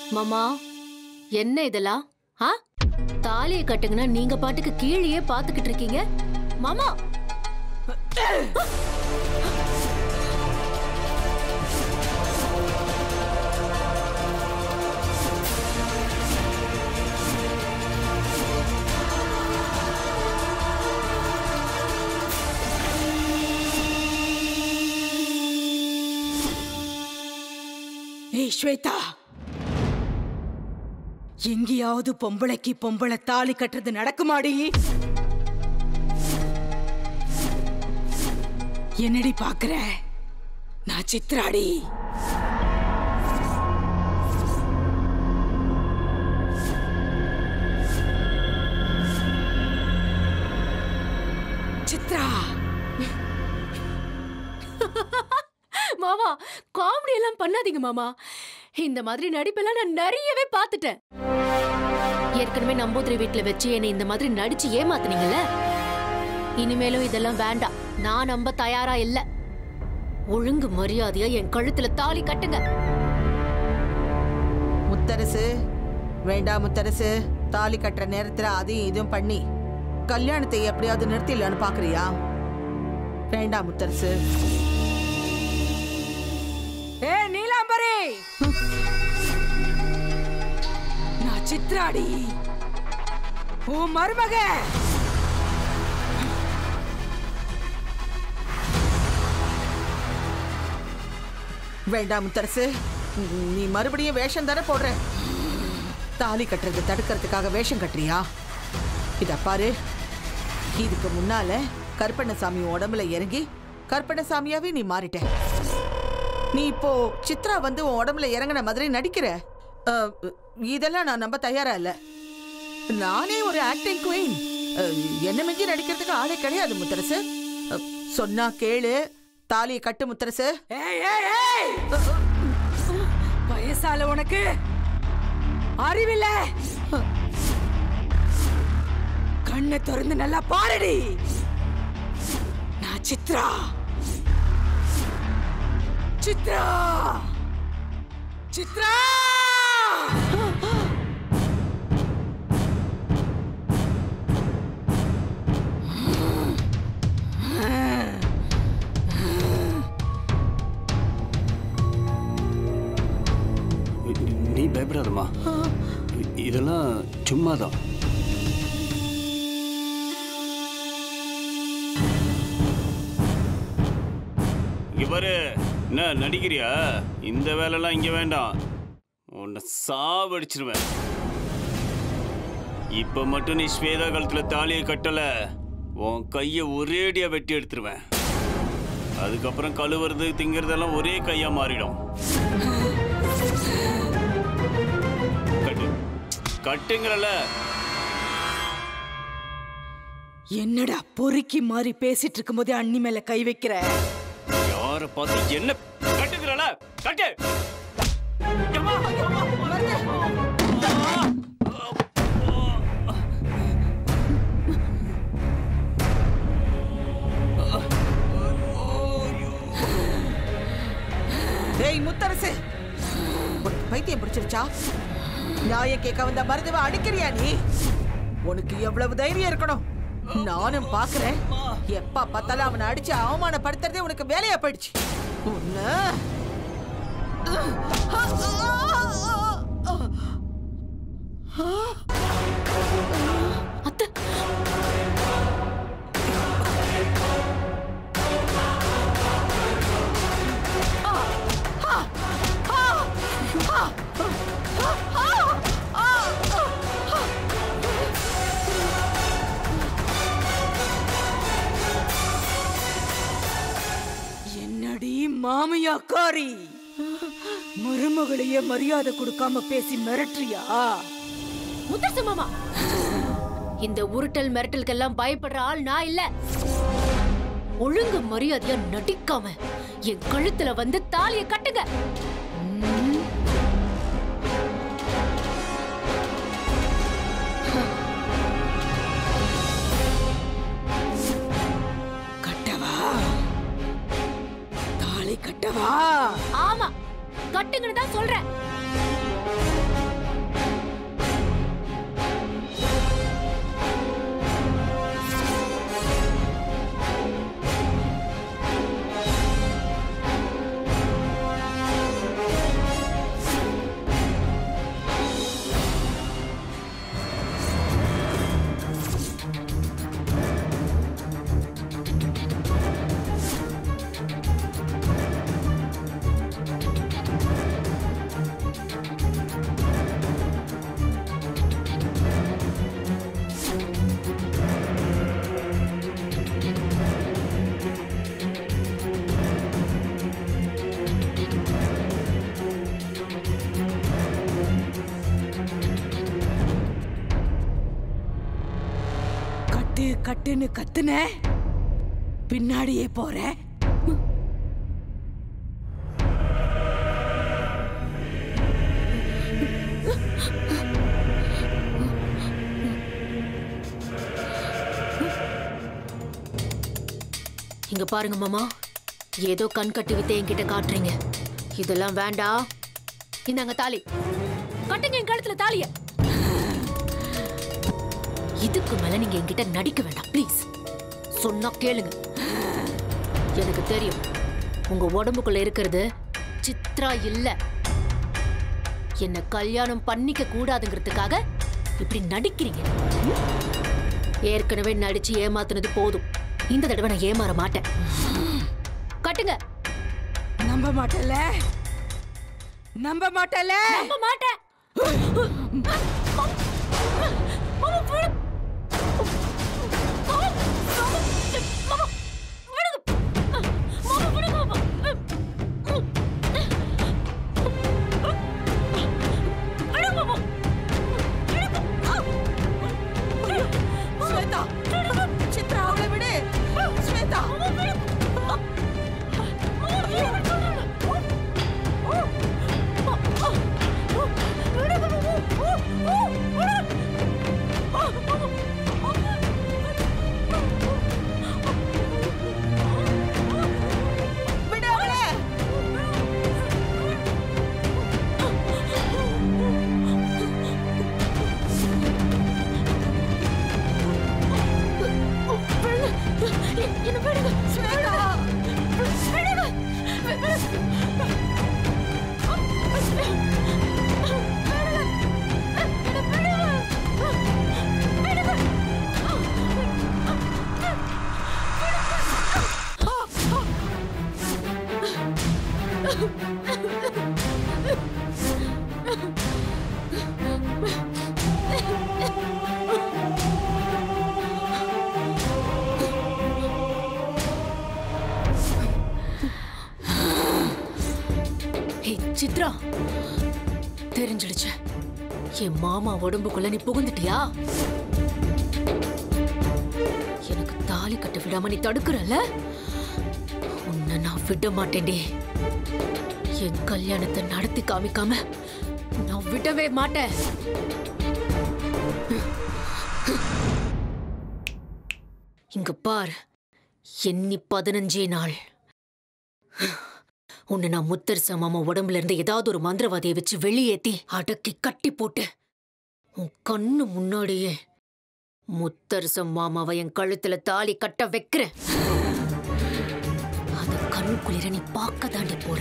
மாமா என்ன இதெல்லாம் ஆ தாலியை கட்டுங்கன்னா நீங்க பாட்டுக்கு கீழேயே பாத்துக்கிட்டு இருக்கீங்க மாமா ஏய் ஸ்வேதா எங்கேயாவது பொம்பளைக்கு பொம்பளை தாலி கட்டுறது நடக்குமாடி என்னடி பாக்குற நான் சித்ராடி சித்ரா மாமா காமெடி எல்லாம் பண்ணாதீங்க மாமா இந்த மாதிரி நடிப்பெல்லாம் நான் நிறையவே பார்த்துட்டேன் ஏற்கனவே நம்பூதிரி வீட்டுல வச்சு என்னை இந்த மாதிரி நடிச்சு ஏமாத்துனீங்கல்ல இனிமேலும் இதெல்லாம் வேண்டாம் நான் நம்ப தயாரா இல்ல ஒழுங்கு மரியாதையா என் கழுத்துல தாலி கட்டுங்க முத்தரசு வேண்டாம் முத்தரசு தாலி கட்டுற நேரத்துல அதையும் இதுவும் பண்ணி கல்யாணத்தை எப்படியாவது நிறுத்திடலான்னு பாக்குறியா வேண்டாம் முத்தரசு ஏ நீலாம்பரி நான் சித்ராடி உன் மருமக வேண்டாம் முத்தரசு நீ மறுபடியும் வேஷம் தானே போடுற தாலி கட்டுறது தடுக்கிறதுக்காக வேஷம் கட்டுறியா இத பாரு இதுக்கு முன்னால கருப்பண்ணசாமி உடம்புல இறங்கி கருப்பண்ணசாமியாவே நீ மாறிட்ட நீ இப்போ சித்ரா வந்து உன் உடம்புல இறங்கின மாதிரி நடிக்கிற அஹ், இதெல்லாம் நான் நம்ப தயாரா இல்ல நானே ஒரு ஆக்டிங் குயின் என்ன மிஞ்சி நடிக்கிறதுக்கு ஆளே கிடையாது முத்தரசு அஹ், சொன்னா கேளு தாலியை கட்டு முத்தரசு ஏய் ஏய் ஏய் வயசால உனக்கு அறிவில்ல கண்ணை திறந்து நல்லா பாருடி நான் சித்ரா சித்ரா சித்ரா நீ பயப்படாதம்மா இ- இதெல்லாம் சும்மாதான் இங்க பாரு என்ன நடிக்கிறியா இந்த வேலைலாம் இங்க வேண்டாம் உன்னை சாவடிச்சிருவேன் இப்ப மட்டும் நீ ஸ்வேதா கழுத்துல தாலியை கட்டல உன் கையை ஒரேடியா வெட்டி எடுத்துருவேன் அதுக்கப்புறம் கழுவுறது திங்கிறதெல்லாம் ஒரே கையா மாறிடும் கட்டு கட்டுங்கிறல என்னடா பொறுக்கி மாதிரி பேசிட்டு இருக்கும்போதே அண்ணி மேல கை வைக்கிற யார பார்த்து என்ன கட்டுங்கிறல கட்டு எம்மா, எம்மா, டேய் முத்தரசு உனக்கு பைத்தியம் பிடிச்சிருச்சா நியாய கேட்க வந்த மருதுவ அடிக்கிறியா நீ உனக்கு எவ்வளவு தைரியம் இருக்கணும் நானும் பாக்குறேன் எப்ப பார்த்தாலும் அவனை அடிச்சு அவமானப்படுத்துறதே உனக்கு வேலையா போயிடுச்சு உன்ன அத்தை என்னடி மாமியாக்காரி மருமகளையே மரியாதை கொடுக்காம பேசி மிரட்டுறியா முத்தரசு மாமா இந்த உருட்டல் மிரட்டலுக்கெல்லாம் பயப்படுற ஆள் நான் இல்ல ஒழுங்கு மரியாதையா நடிக்காம என் கழுத்துல வந்து தாலியை கட்டுங்க ம். கட்டவா தாலி கட்டவா ஆமா கட்டுங்கன்னு தான் சொல்றேன் கட்டு கட்டுன்னு கத்துன பின்னாடியே போற இங்க பாருங்க மாமா ஏதோ கண் கட்டி வித்தை என்கிட்ட காட்டுறீங்க இதெல்லாம் வேண்டாம் இந்தாங்க தாலி கட்டுங்க என் கழுத்துல தாலிய இதுக்கு மேல நீங்க என்கிட்ட நடிக்க வேண்டாம் ப்ளீஸ் சொன்னா கேளுங்க எனக்கு தெரியும் உங்க உடம்புக்குள்ள இருக்கிறது சித்ரா இல்ல என்ன கல்யாணம் பண்ணிக்க கூடாதுங்கிறதுக்காக இப்படி நடிக்கிறீங்க ஏற்கனவே நடிச்சு ஏமாத்துனது போதும் இந்த தடவை நான் ஏமாற மாட்டேன் கட்டுங்க நம்ப மாட்டல நம்ப மாட்டல நம்ப மாட்டேன் ஸ்வேதா சித்ரா அவளை விடு ஸ்வேதா விடு அவளை என்ன விடுங்க ஸ்வேதா ஹே சித்ரா தெரிஞ்சிடுச்சு என் மாமா உடம்புக்குள்ள நீ புகுந்துட்டியா எனக்கு தாலி கட்ட விடாம நீ தடுக்கிறல்ல உன்னை நான் விட மாட்டேன்டி என் கல்யாணத்தை நடத்தி காமிக்காம நான் விடவே மாட்டேன் இங்க பார் எண்ணி பதினஞ்சே நாள் உன்னை நான் முத்தரச மாமா உடம்புல இருந்து ஏதாவது ஒரு மந்திரவாதியை வச்சு வெளியேத்தி அடக்கி கட்டி போட்டு உன் கண்ணு முன்னாடியே முத்தரச மாமாவை என் கழுத்துல தாலி கட்ட வைக்கிறேன் அத கண் குளிர நீ பார்க்க தாண்டி போற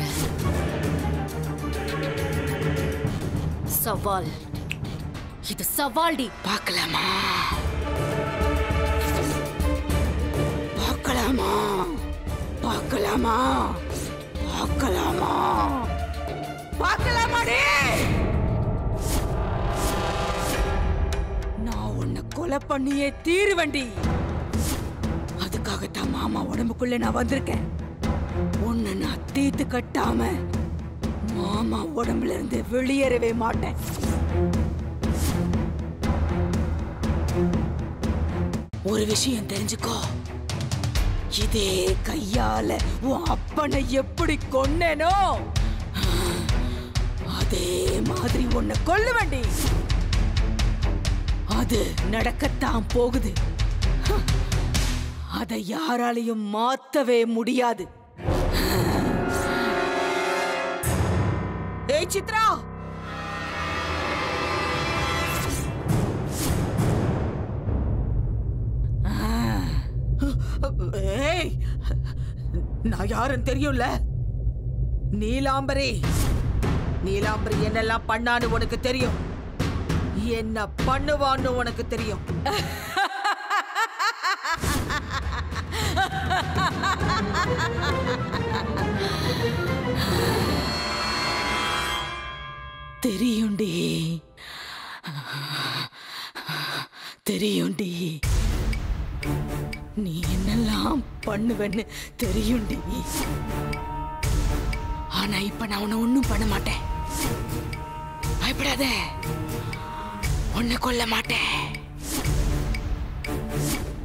சவால் இது சவால்டி பார்க்கலாமா பார்க்கலாமா பார்க்கலாமா பார்க்கலாமா பார்க்கலாமாடே நான் உன்னை கொலை பண்ணியே தீருவண்டி அதுக்காகத்தான் மாமா உடம்புக்குள்ள நான் வந்திருக்கேன் உன்னை நான் தீத்து கட்டாம மாமா உடம்புல இருந்து வெளியேறவே மாட்டேன் ஒரு விஷயம் தெரிஞ்சுக்கோ இதே கையால உன் அப்பனை எப்படி கொன்னேனோ அதே மாதிரி உன்னை கொல்ல வேண்டி அது நடக்கத்தான் போகுது அதை யாராலையும் மாத்தவே முடியாது ஏய் சித்ரா ஏய் நான் யாருன்னு தெரியும்ல நீலாம்பரி நீலாம்பரி என்னெல்லாம் பண்ணான்னு உனக்கு தெரியும் என்ன பண்ணுவான்னு உனக்கு தெரியும் தெரியும்டி தெரியும்டி நீ என்னெல்லாம் பண்ணுவேன்னு தெரியும்டி ஆனா இப்ப நான் உன்னை ஒண்ணும் பண்ண மாட்டேன் பயப்படாத உன்னை கொல்ல மாட்டேன்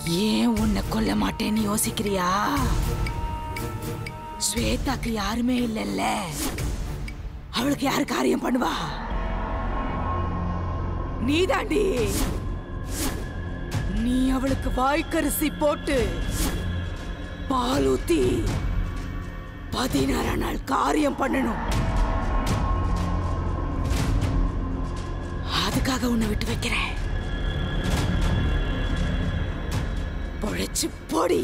ஏன் உன்னை கொல்ல மாட்டேன்னு யோசிக்கிறியா ஸ்வேதாக்கு யாருமே இல்லைல்ல அவளுக்கு யாரு காரியம் பண்ணுவா நீதாண்டி நீ அவளுக்கு வாய்க்கரிசி போட்டு பால் ஊத்தி பதினாறாம் நாள் காரியம் பண்ணணும் அதுக்காக உன்னை விட்டு வைக்கிறேன் பொழைச்சு பொடி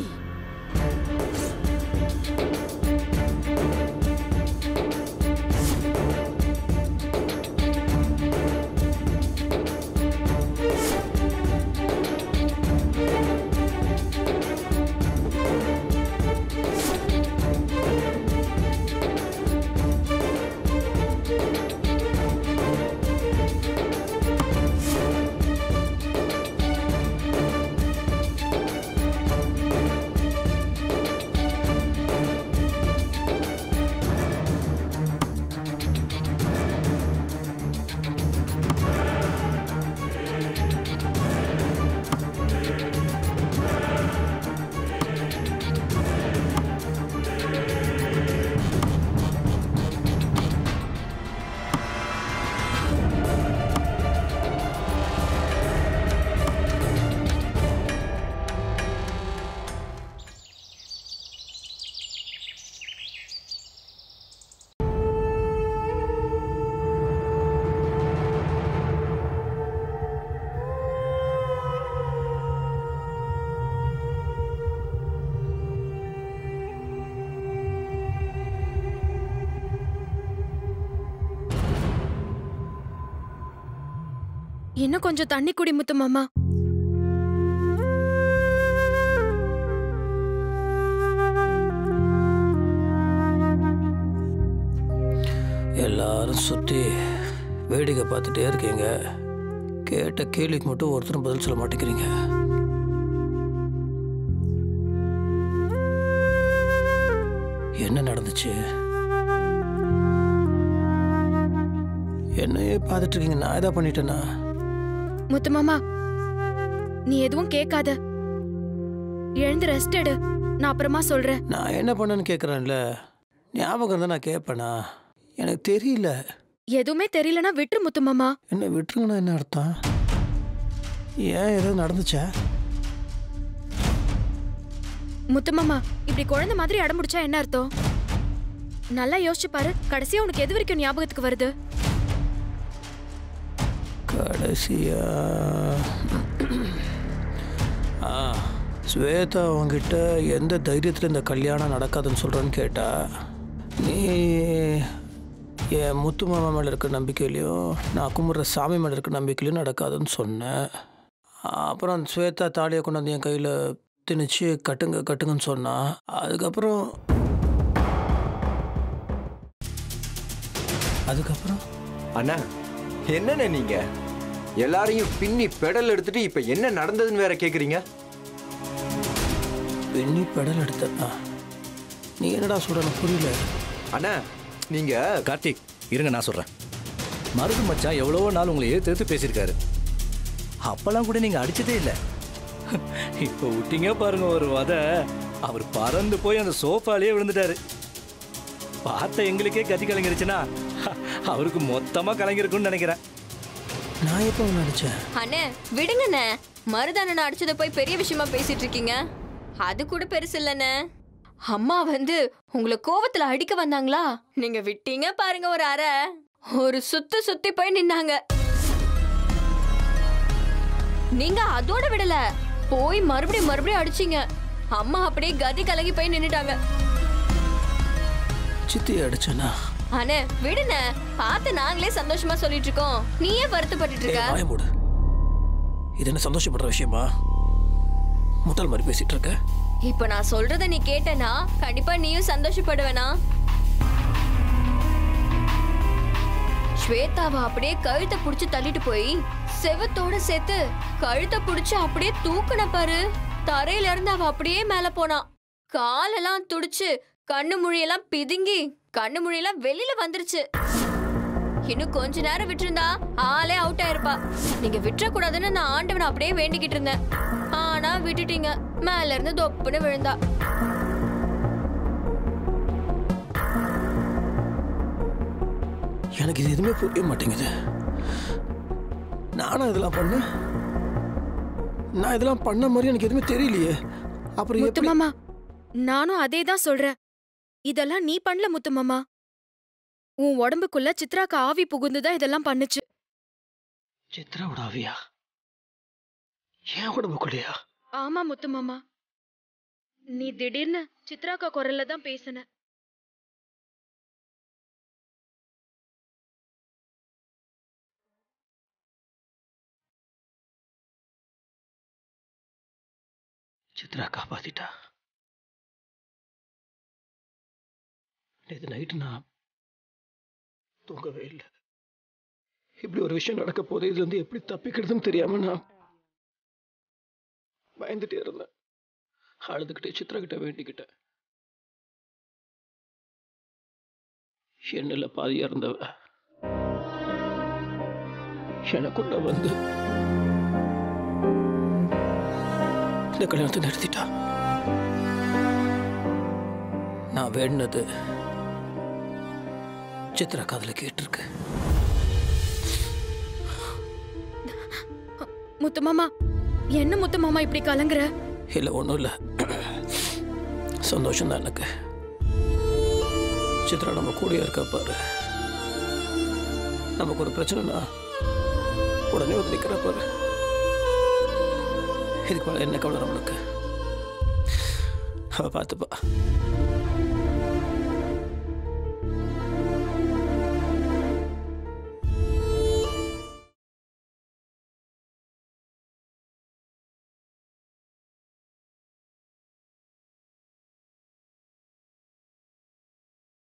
இன்னும் கொஞ்சம் தண்ணி குடி முத்து மாமா எல்லாரும் சுற்றி வேடிக்கை பார்த்துட்டே இருக்கீங்க கேட்ட கேள்விக்கு மட்டும் ஒருத்தரும் பதில் சொல்ல மாட்டேங்கிறீங்க என்ன நடந்துச்சு என்னையே பார்த்துட்டு இருக்கீங்க நான் எதா பண்ணிட்டேனா முத்து மாமா நீ எதுவும் கேட்காத எழுந்து ரெஸ்ட் எடு நான் அப்புறமா சொல்றேன் நான் என்ன பண்ணேன்னு கேட்குறேன்ல ஞாபகம் இருந்தால் நான் கேட்பேனா எனக்கு தெரியல எதுவுமே தெரியலனா விட்டுரு முத்து மாமா என்ன விட்டுருங்கன்னா என்ன அர்த்தம் ஏன் ஏதாவது நடந்துச்சா முத்து மாமா இப்படி குழந்தை மாதிரி அடம் முடிச்சா என்ன அர்த்தம் நல்லா யோசிச்சு பாரு கடைசியா உனக்கு எது வரைக்கும் ஞாபகத்துக்கு வருது கடைசியா ஆ ஸ்வேதா உங்ககிட்ட எந்த தைரியத்தில் இந்த கல்யாணம் நடக்காதுன்னு சொல்கிறேன்னு கேட்டா நீ என் முத்து மாமா மேலே இருக்க நம்பிக்கையிலையும் நான் கும்பிட்ற சாமி மேலே இருக்க நம்பிக்கையிலையும் நடக்காதுன்னு சொன்னேன் அப்புறம் அந்த ஸ்வேதா தாலியை கொண்டு வந்து என் கையில் திணிச்சு கட்டுங்க கட்டுங்கன்னு சொன்னா அதுக்கப்புறம் அதுக்கப்புறம் அண்ணா என்னண்ணே நீங்க எல்லாரையும் பின்னி பெடல் எடுத்துட்டு இப்ப என்ன நடந்ததுன்னு வேற கேக்குறீங்க பெண்ணி பெடல் எடுத்தா நீ என்னடா சொல்ற எனக்கு புரியல அண்ணா நீங்க கார்த்திக் இருங்க நான் சொல்றேன் மருது மச்சான் எவ்வளவோ நாள் உங்களை ஏத்து எடுத்து பேசியிருக்காரு அப்பெல்லாம் கூட நீங்க அடிச்சதே இல்லை இப்போ விட்டீங்க பாருங்க ஒரு வத அவர் பறந்து போய் அந்த சோஃபாலேயே விழுந்துட்டாரு பார்த்த எங்களுக்கே கத்தி கலங்கிருச்சுன்னா அவருக்கு மொத்தமா கலங்கிருக்கும்னு நினைக்கிறேன் நான் எப்போ ஒன்று அடித்தேன் அண்ணே விடுங்கண்ணே மருதானனை அடிச்சத போய் பெரிய விஷயமா பேசிட்டு இருக்கீங்க அது கூட பெருசு இல்லண்ணே அம்மா வந்து உங்களை கோவத்துல அடிக்க வந்தாங்களா நீங்க விட்டீங்க பாருங்க ஒரு அறை ஒரு சுத்து சுத்தி போய் நின்னாங்க நீங்க அதோட விடல போய் மறுபடியும் மறுபடியும் அடிச்சீங்க அம்மா அப்படியே கதி கலங்கி போய் நின்னுட்டாங்க சித்தி அடிச்சேனா அண்ணே விடுண்ணே பார்த்து நாங்களே சந்தோஷமா சொல்லிட்டு இருக்கோம் நீ ஏன் வருத்தப்பட்டுட்டு ஏய் இருக்க வாய மூடு இது என்ன சந்தோஷப்படுற விஷயமா முட்டல் மாதிரி பேசிட்டு இருக்க இப்ப நான் சொல்றத நீ கேட்டனா கண்டிப்பா நீயும் சந்தோஷப்படுவேனா ஸ்வேதாவை அப்படியே கழுத்தை புடிச்சு தள்ளிட்டு போய் செவத்தோட சேர்த்து கழுத்தை புடிச்சு அப்படியே தூக்குன பாரு தரையில இருந்து அவ அப்படியே மேல போனா காலெல்லாம் துடிச்சு கண்ணு மொழியெல்லாம் பிதுங்கி கண்ணு மொழியெல்லாம் வெளியில வந்துருச்சு இன்னும் கொஞ்ச நேரம் விட்டிருந்தா ஆளே அவுட் ஆயிருப்பா நீங்க விட்டுற கூடாதுன்னு நான் ஆண்டவனை அப்படியே வேண்டிக்கிட்டு இருந்தேன் ஆனா தானா விட்டுட்டீங்க மேல இருந்து தொப்புன்னு விழுந்தா எனக்கு இது எதுவுமே புரிய மாட்டேங்குது நானும் இதெல்லாம் பண்ணேன் நான் இதெல்லாம் பண்ண மாதிரி எனக்கு எதுவுமே தெரியலையே அப்புறம் முத்து எப்படி மாமா நானும் அதே தான் சொல்றேன் இதெல்லாம் நீ பண்ணல முத்து மாமா உன் உடம்புக்குள்ள சித்ராக்கு ஆவி புகுந்துதான் இதெல்லாம் பண்ணுச்சு சித்ராவோட ஆவியா ஏன் உடம்புக்குள்ளையா ஆமா முத்து மாமா நீ திடீர்னு சித்ராக்கா குரல்ல தான் பேசின சித்ரா காப்பாத்திட்டா நேற்று நைட்டு நான் தூங்கவே இல்லை இப்படி ஒரு விஷயம் நடக்க போதே இதுல இருந்து எப்படி தப்பிக்கிறதுன்னு தெரியாம நான் பயந்துட்டே இருந்தேன் அழுதுகிட்டே சித்ரா கிட்ட வேண்டிக்கிட்டேன் என்னில் பாதியா இருந்தவ எனக்குள்ள வந்து இந்த கல்யாணத்தை நிறுத்திட்டா நான் வேண்டினது சித்ரா காதுல கேட்டிருக்கு முத்து மாமா என்ன முத்து மாமா இப்படி கலங்குற இல்லை ஒன்றும் இல்லை சந்தோஷம் தான் எனக்கு சித்ரா நம்ம கூடயே இருக்கா பாரு நமக்கு ஒரு பிரச்சனைனா உடனே வந்து நிற்கிற பாரு இதுக்கு மேலே என்ன கவலை நம்மளுக்கு அவ பார்த்துப்பா